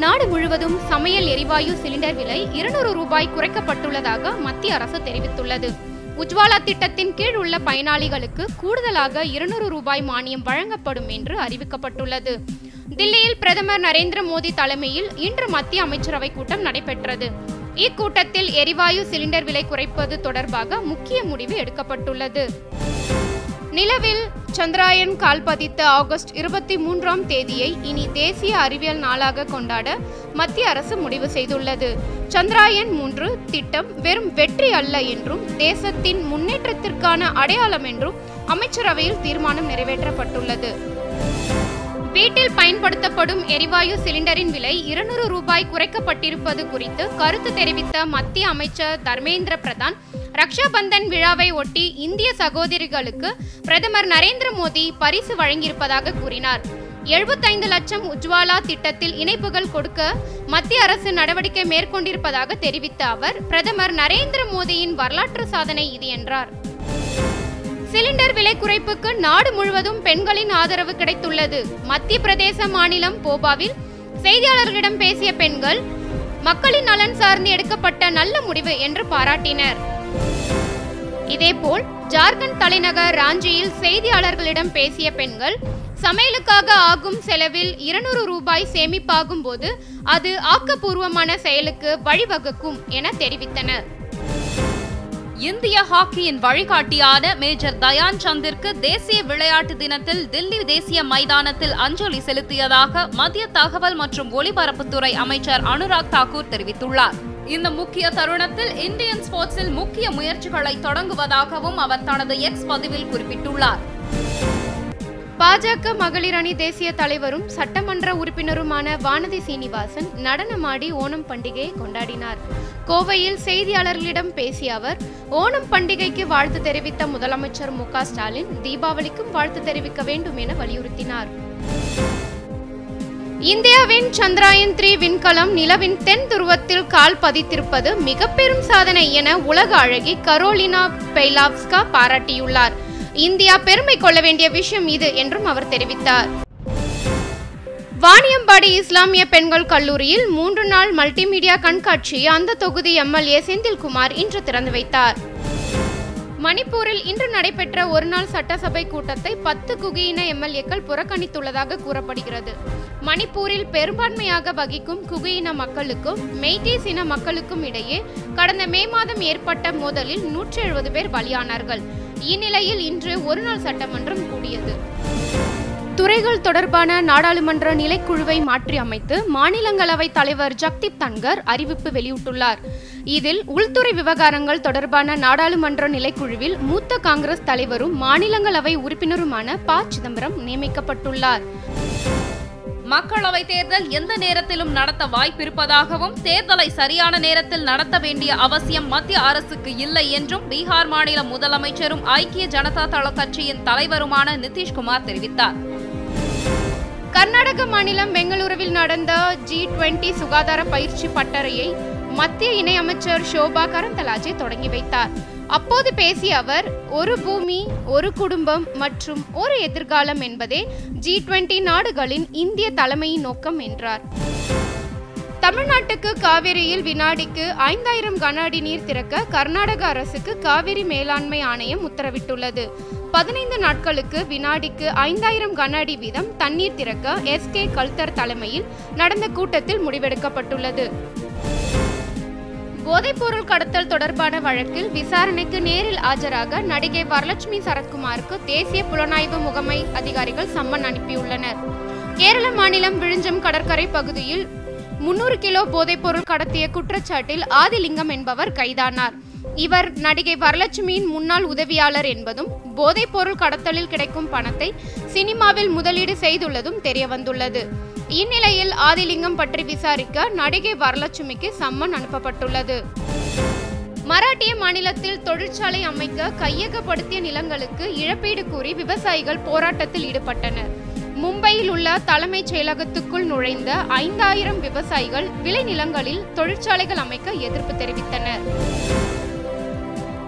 நாடு முழுவதும் சமையல் எரிவாயு சிலிண்டர் விலை இருநூறு ரூபாய் குறைக்கப்பட்டுள்ளதாக மத்திய அரசு தெரிவித்துள்ளது உஜ்வாலா திட்டத்தின் கீழ் உள்ள பயனாளிகளுக்கு கூடுதலாக இருநூறு ரூபாய் மானியம் வழங்கப்படும் என்று அறிவிக்கப்பட்டுள்ளது தில்லியில் பிரதமர் நரேந்திர மோடி தலைமையில் இன்று மத்திய அமைச்சரவை கூட்டம் நடைபெற்றது இக்கூட்டத்தில் எரிவாயு சிலிண்டர் விலை குறைப்பது தொடர்பாக முக்கிய முடிவு எடுக்கப்பட்டுள்ளது நிலவில் சந்திராயன் கால் பதித்த ஆகஸ்ட் இருபத்தி மூன்றாம் தேதியை இனி தேசிய அறிவியல் நாளாக கொண்டாட மத்திய அரசு முடிவு செய்துள்ளது சந்திராயன் மூன்று திட்டம் வெறும் வெற்றி அல்ல என்றும் தேசத்தின் முன்னேற்றத்திற்கான அடையாளம் என்றும் அமைச்சரவையில் தீர்மானம் நிறைவேற்றப்பட்டுள்ளது வீட்டில் பயன்படுத்தப்படும் எரிவாயு சிலிண்டரின் விலை இருநூறு ரூபாய் குறைக்கப்பட்டிருப்பது குறித்து கருத்து தெரிவித்த மத்திய அமைச்சர் தர்மேந்திர பிரதான் ரக்ஷாபந்தன் விழாவை ஒட்டி இந்திய சகோதரிகளுக்கு பிரதமர் நரேந்திர மோடி பரிசு வழங்கியிருப்பதாக கூறினார் எழுபத்தைந்து லட்சம் உஜ்வாலா திட்டத்தில் இணைப்புகள் கொடுக்க மத்திய அரசு நடவடிக்கை மேற்கொண்டிருப்பதாக தெரிவித்த அவர் பிரதமர் நரேந்திர மோடியின் வரலாற்று சாதனை இது என்றார் சிலிண்டர் விலை குறைப்புக்கு நாடு முழுவதும் பெண்களின் ஆதரவு கிடைத்துள்ளது மத்திய பிரதேச மாநிலம் போபாவில் செய்தியாளர்களிடம் பேசிய பெண்கள் மக்களின் நலன் சார்ந்து எடுக்கப்பட்ட நல்ல முடிவு என்று பாராட்டினர் இதேபோல் ஜார்க்கண்ட் தலைநகர் ராஞ்சியில் செய்தியாளர்களிடம் பேசிய பெண்கள் சமையலுக்காக ஆகும் செலவில் இருநூறு ரூபாய் சேமிப்பாகும் போது அது ஆக்கப்பூர்வமான செயலுக்கு வழிவகுக்கும் என தெரிவித்தனர் இந்திய ஹாக்கியின் வழிகாட்டியான மேஜர் தயான் சந்திற்கு தேசிய விளையாட்டு தினத்தில் தில்லி தேசிய மைதானத்தில் அஞ்சலி செலுத்தியதாக மத்திய தகவல் மற்றும் ஒலிபரப்புத்துறை அமைச்சர் அனுராக் தாக்கூர் தெரிவித்துள்ளார் இந்த முக்கிய தருணத்தில் இந்தியன் ஸ்போர்ட்ஸில் முக்கிய முயற்சிகளை தொடங்குவதாகவும் அவர் தனது எக்ஸ் பதிவில் குறிப்பிட்டுள்ளார் பாஜக மகளிர் அணி தேசிய தலைவரும் சட்டமன்ற உறுப்பினருமான வானதி சீனிவாசன் நடனமாடி ஓணம் பண்டிகையை கொண்டாடினார் கோவையில் செய்தியாளர்களிடம் பேசிய அவர் ஓணம் பண்டிகைக்கு வாழ்த்து தெரிவித்த முதலமைச்சர் மு க ஸ்டாலின் தீபாவளிக்கும் வாழ்த்து தெரிவிக்க வேண்டும் என வலியுறுத்தினார் இந்தியாவின் சந்திராயன் த்ரீ விண்கலம் நிலவின் தென் துருவத்தில் கால் பதித்திருப்பது மிக பெரும் சாதனை என உலக அழகி கரோலினா பெய்லாவ்ஸ்கா பாராட்டியுள்ளார் இந்தியா பெருமை கொள்ள வேண்டிய விஷயம் இது என்றும் அவர் தெரிவித்தார் வாணியம்பாடி இஸ்லாமிய பெண்கள் கல்லூரியில் மூன்று நாள் மல்டிமீடியா கண்காட்சியை அந்த தொகுதி எம்எல்ஏ செந்தில்குமார் இன்று திறந்து வைத்தார் மணிப்பூரில் இன்று நடைபெற்ற ஒருநாள் சட்டசபை கூட்டத்தை பத்து குகியின எம்எல்ஏக்கள் புறக்கணித்துள்ளதாக கூறப்படுகிறது மணிப்பூரில் பெரும்பான்மையாக வகிக்கும் குகியின மக்களுக்கும் மெய்டீஸ் இன மக்களுக்கும் இடையே கடந்த மே மாதம் ஏற்பட்ட மோதலில் நூற்றி எழுபது பேர் பலியானார்கள் இந்நிலையில் இன்று ஒருநாள் சட்டமன்றம் கூடியது துறைகள் தொடர்பான நாடாளுமன்ற நிலைக்குழுவை மாற்றி அமைத்து மாநிலங்களவை தலைவர் ஜக்தீப் தன்கர் அறிவிப்பு வெளியிட்டுள்ளார் இதில் உள்துறை விவகாரங்கள் தொடர்பான நாடாளுமன்ற நிலைக்குழுவில் மூத்த காங்கிரஸ் தலைவரும் மாநிலங்களவை உறுப்பினருமான ப சிதம்பரம் நியமிக்கப்பட்டுள்ளார் மக்களவை தேர்தல் எந்த நேரத்திலும் நடத்த வாய்ப்பிருப்பதாகவும் தேர்தலை சரியான நேரத்தில் நடத்த வேண்டிய அவசியம் மத்திய அரசுக்கு இல்லை என்றும் பீகார் மாநில முதலமைச்சரும் ஐக்கிய ஜனதா தள கட்சியின் தலைவருமான நிதிஷ்குமார் தெரிவித்தார் கர்நாடக மாநிலம் பெங்களூருவில் நடந்த ஜி டுவெண்டி சுகாதார பயிற்சி பட்டறையை மத்திய இணையமைச்சர் ஷோபா கரந்தலாஜே தொடங்கி வைத்தார் அப்போது பேசிய அவர் ஒரு பூமி ஒரு குடும்பம் மற்றும் ஒரு எதிர்காலம் என்பதே ஜி டுவெண்டி நாடுகளின் இந்திய தலைமையின் நோக்கம் என்றார் தமிழ்நாட்டுக்கு காவிரியில் வினாடிக்கு ஐந்தாயிரம் கன அடி நீர் திறக்க கர்நாடக அரசுக்கு காவிரி மேலாண்மை ஆணையம் உத்தரவிட்டுள்ளது பதினைந்து நாட்களுக்கு வினாடிக்கு ஐந்தாயிரம் கன அடி வீதம் தண்ணீர் திறக்க எஸ் கே கல்தர் தலைமையில் நடந்த கூட்டத்தில் முடிவெடுக்கப்பட்டுள்ளது போதைப்பொருள் கடத்தல் தொடர்பான வழக்கில் விசாரணைக்கு நேரில் ஆஜராக நடிகை வரலட்சுமி சரத்குமாருக்கு தேசிய புலனாய்வு முகமை அதிகாரிகள் சம்மன் அனுப்பியுள்ளனர் கேரள மாநிலம் விழுஞ்சம் கடற்கரை பகுதியில் முன்னூறு கிலோ போதைப்பொருள் கடத்திய குற்றச்சாட்டில் ஆதிலிங்கம் என்பவர் கைதானார் இவர் நடிகை வரலட்சுமியின் முன்னாள் உதவியாளர் என்பதும் போதைப்பொருள் கடத்தலில் கிடைக்கும் பணத்தை சினிமாவில் முதலீடு செய்துள்ளதும் தெரியவந்துள்ளது இந்நிலையில் ஆதிலிங்கம் பற்றி விசாரிக்க நடிகை வரலட்சுமிக்கு சம்மன் அனுப்பப்பட்டுள்ளது மராட்டிய மாநிலத்தில் தொழிற்சாலை அமைக்க கையகப்படுத்திய நிலங்களுக்கு இழப்பீடு கூறி விவசாயிகள் போராட்டத்தில் ஈடுபட்டனர் மும்பையில் உள்ள தலைமைச் செயலகத்துக்குள் நுழைந்த ஐந்தாயிரம் விவசாயிகள் விளைநிலங்களில் தொழிற்சாலைகள் அமைக்க எதிர்ப்பு தெரிவித்தனர்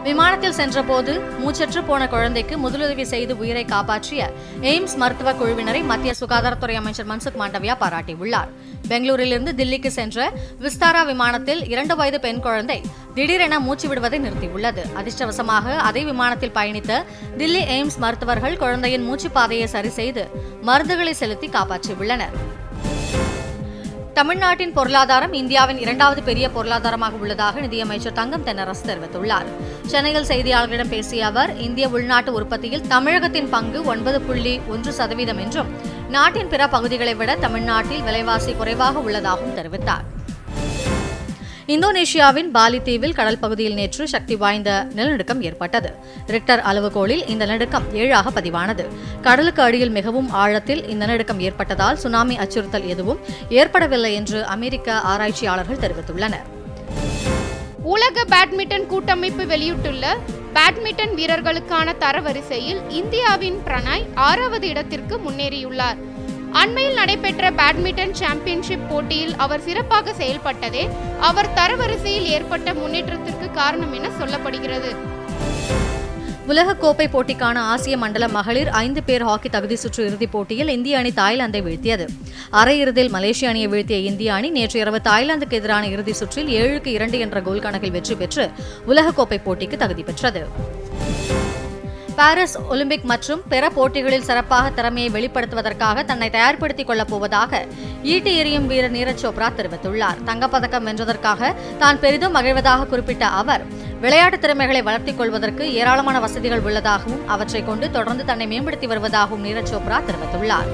விமானத்தில் சென்றபோது மூச்சற்று போன குழந்தைக்கு முதலுதவி செய்து உயிரை காப்பாற்றிய எய்ம்ஸ் மருத்துவ குழுவினரை மத்திய சுகாதாரத்துறை அமைச்சர் மன்சுக் மாண்டவியா பாராட்டியுள்ளார் பெங்களூரிலிருந்து தில்லிக்கு சென்ற விஸ்தாரா விமானத்தில் இரண்டு வயது பெண் குழந்தை திடீரென மூச்சு விடுவதை நிறுத்தியுள்ளது அதிர்ஷ்டவசமாக அதே விமானத்தில் பயணித்த தில்லி எய்ம்ஸ் மருத்துவர்கள் குழந்தையின் மூச்சு பாதையை சரி செய்து மருந்துகளை செலுத்தி காப்பாற்றியுள்ளனர் தமிழ்நாட்டின் பொருளாதாரம் இந்தியாவின் இரண்டாவது பெரிய பொருளாதாரமாக உள்ளதாக நிதியமைச்சர் தங்கம் தென்னரசு தெரிவித்துள்ளார் சென்னையில் செய்தியாளர்களிடம் பேசிய அவர் இந்திய உள்நாட்டு உற்பத்தியில் தமிழகத்தின் பங்கு ஒன்பது புள்ளி ஒன்று சதவீதம் என்றும் நாட்டின் பிற பகுதிகளை விட தமிழ்நாட்டில் விலைவாசி குறைவாக உள்ளதாகவும் தெரிவித்தார் இந்தோனேஷியாவின் பாலி தீவில் கடல் பகுதியில் நேற்று சக்தி வாய்ந்த நிலநடுக்கம் ஏற்பட்டது ரிக்டர் அளவுகோலில் இந்த நிலநடுக்கம் ஏழாக பதிவானது கடலுக்கு அடியில் மிகவும் ஆழத்தில் இந்த நிலநடுக்கம் ஏற்பட்டதால் சுனாமி அச்சுறுத்தல் எதுவும் ஏற்படவில்லை என்று அமெரிக்க ஆராய்ச்சியாளர்கள் தெரிவித்துள்ளனர் உலக பேட்மிண்டன் கூட்டமைப்பு வெளியிட்டுள்ள பேட்மிண்டன் வீரர்களுக்கான தரவரிசையில் இந்தியாவின் பிரணாய் ஆறாவது இடத்திற்கு முன்னேறியுள்ளார் அண்மையில் நடைபெற்ற பேட்மிண்டன் சாம்பியன்ஷிப் போட்டியில் அவர் சிறப்பாக செயல்பட்டதே அவர் தரவரிசையில் ஏற்பட்ட முன்னேற்றத்திற்கு காரணம் என சொல்லப்படுகிறது உலகக்கோப்பை போட்டிக்கான ஆசிய மண்டல மகளிர் ஐந்து பேர் ஹாக்கி தகுதி சுற்று இறுதிப் போட்டியில் இந்திய அணி தாய்லாந்தை வீழ்த்தியது அரையிறுதியில் மலேசிய அணியை வீழ்த்திய இந்திய அணி நேற்று இரவு தாய்லாந்துக்கு எதிரான இறுதி சுற்றில் ஏழுக்கு இரண்டு என்ற கோல் கணக்கில் வெற்றி பெற்று உலகக்கோப்பை போட்டிக்கு தகுதி பெற்றது பாரிஸ் ஒலிம்பிக் மற்றும் பிற போட்டிகளில் சிறப்பாக திறமையை வெளிப்படுத்துவதற்காக தன்னை தயார்படுத்திக் கொள்ளப் போவதாக ஈட்டி எறியும் வீரர் நீரஜ் சோப்ரா தெரிவித்துள்ளார் தங்கப்பதக்கம் வென்றதற்காக தான் பெரிதும் மகிழ்வதாக குறிப்பிட்ட அவர் விளையாட்டு திறமைகளை வளர்த்திக் கொள்வதற்கு ஏராளமான வசதிகள் உள்ளதாகவும் அவற்றை கொண்டு தொடர்ந்து தன்னை மேம்படுத்தி வருவதாகவும் நீரஜ் சோப்ரா தெரிவித்துள்ளார்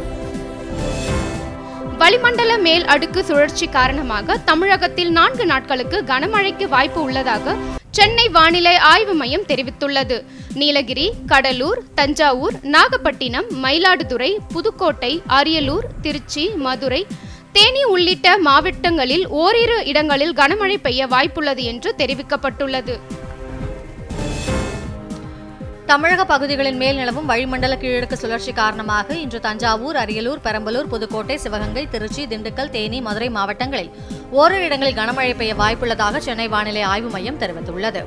வளிமண்டல மேல் அடுக்கு சுழற்சி காரணமாக தமிழகத்தில் நான்கு நாட்களுக்கு கனமழைக்கு வாய்ப்பு உள்ளதாக சென்னை வானிலை ஆய்வு மையம் தெரிவித்துள்ளது நீலகிரி கடலூர் தஞ்சாவூர் நாகப்பட்டினம் மயிலாடுதுறை புதுக்கோட்டை அரியலூர் திருச்சி மதுரை தேனி உள்ளிட்ட மாவட்டங்களில் ஓரிரு இடங்களில் கனமழை பெய்ய வாய்ப்புள்ளது என்று தெரிவிக்கப்பட்டுள்ளது தமிழக பகுதிகளின் மேல் நிலவும் வளிமண்டல கீழடுக்கு சுழற்சி காரணமாக இன்று தஞ்சாவூர் அரியலூர் பெரம்பலூர் புதுக்கோட்டை சிவகங்கை திருச்சி திண்டுக்கல் தேனி மதுரை மாவட்டங்களில் ஓரிரு இடங்களில் கனமழை பெய்ய வாய்ப்புள்ளதாக சென்னை வானிலை ஆய்வு மையம் தெரிவித்துள்ளது